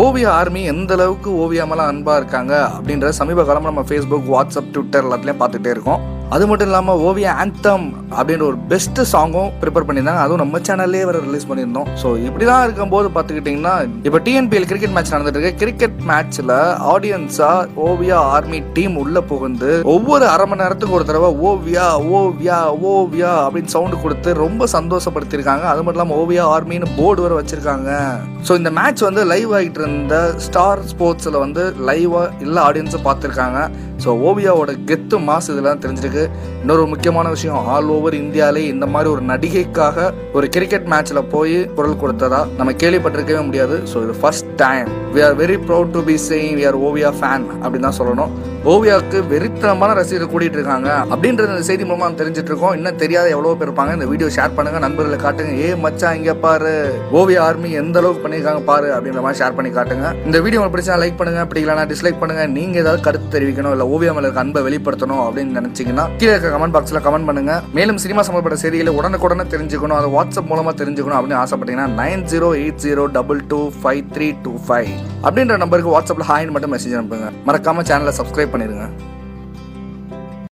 Oviya army எந்த அளவுக்கு ஓவியா மேல அன்பா இருக்காங்க அப்படின்ற சமீப காலமா நம்ம ஃபேஸ்புக் வாட்ஸ்அப் ட்விட்டர் எல்லாத்துலயும் பார்த்துட்டே இருக்கோம் அது மட்டும் இல்லாமல் ஓவியா ஆந்தம் அப்படின்ற ஒரு பெஸ்ட் சாங்கும் ப்ரிப்பேர் பண்ணியிருந்தாங்க அதுவும் நம்ம சேனல்லே வர ரிலீஸ் பண்ணியிருந்தோம் ஸோ இப்படிலாம் இருக்கும்போது பார்த்துக்கிட்டிங்கன்னா இப்போ டிஎன்பிஎல் கிரிக்கெட் மேட்ச் நடந்துட்டு இருக்கு கிரிக்கெட் மேட்ச்ல ஆடியன்ஸா ஓவியா ஆர்மி டீம் உள்ள புகுந்து ஒவ்வொரு அரை மணி நேரத்துக்கு ஒரு தடவை ஓவியா ஓவியா ஓவியா அப்படின்னு சவுண்டு கொடுத்து ரொம்ப சந்தோஷப்படுத்தியிருக்காங்க அது மட்டும் இல்லாமல் ஓவியா ஆர்மின்னு போர்டு வர வச்சிருக்காங்க ஸோ இந்த மேட்ச் வந்து லைவ் ஆகிட்டு இருந்த ஸ்டார் ஸ்போர்ட்ஸில் வந்து லைவாக எல்லா ஆடியன்ஸும் பார்த்துருக்காங்க ஸோ ஓவியாவோட கெத்து மாஸ் இதெல்லாம் தெரிஞ்சிருக்கு இன்னொரு முக்கியமான விஷயம் ஆல் ஓவர் இந்தியாவிலே இந்த மாதிரி ஒரு நடிகைக்காக ஒரு கிரிக்கெட் மேட்ச்ல போய் குரல் கொடுத்ததா நம்ம கேள்விப்பட்டிருக்கவே முடியாது ஸோ இது first time we are very proud to be saying we are Oviya fan அப்படின்னு தான் சொல்லணும் ஓவியாவுக்கு வெறித்தனமான ரசிகர்கள் கூட்டிட்டு இருக்காங்க அப்படின்றது இந்த செய்தி மூலமா நம்ம தெரிஞ்சிட்டு இருக்கோம் இன்னும் தெரியாத எவ்வளோ பேர் இருப்பாங்க இந்த வீடியோ ஷேர் பண்ணுங்க நண்பர்களை காட்டுங்க ஏ மச்சான் இங்க பாரு ஓவியா ஆர்மி எந்த அளவுக்கு பண்ணியிருக்காங்க பாரு அப்படின்ற மாதிரி ஷேர் பண்ணி காட்டுங்க இந்த வீடியோ உங்களுக்கு பிடிச்சா லைக் பண்ணுங்க பிடிக்கலனா டிஸ்லைக் பண்ணுங்க நீங்க ஏதாவது கருத்து தெரிவிக்கணும் இல்ல ஓவியா மேல இருக்க அன்பை வெளிப்படுத்தணும் அப்படின்னு நினைச்சீங்கன்னா கீழே இருக்க கமெண்ட் பாக்ஸ்ல கமெண்ட் பண்ணுங்க மேலும் சினிமா சம்பந்தப்பட்ட செய்திகளை உடனுக்குடனே தெரிஞ்சுக்கணும் அதை வாட்ஸ்அப் மூலமா தெரிஞ்சுக்கணும் அப்படின்னு ஆசைப்பட்டீங்கன்னா nine zero eight zero double two five three two five அப்படின்ற நம்பருக்கு வாட்ஸ்அப்ல ஹாய்னு மட்டும் மெசேஜ் அனுப்புங்க மறக்காம சேனலை சப்ஸ்கிரைப் பண்ணிருங்க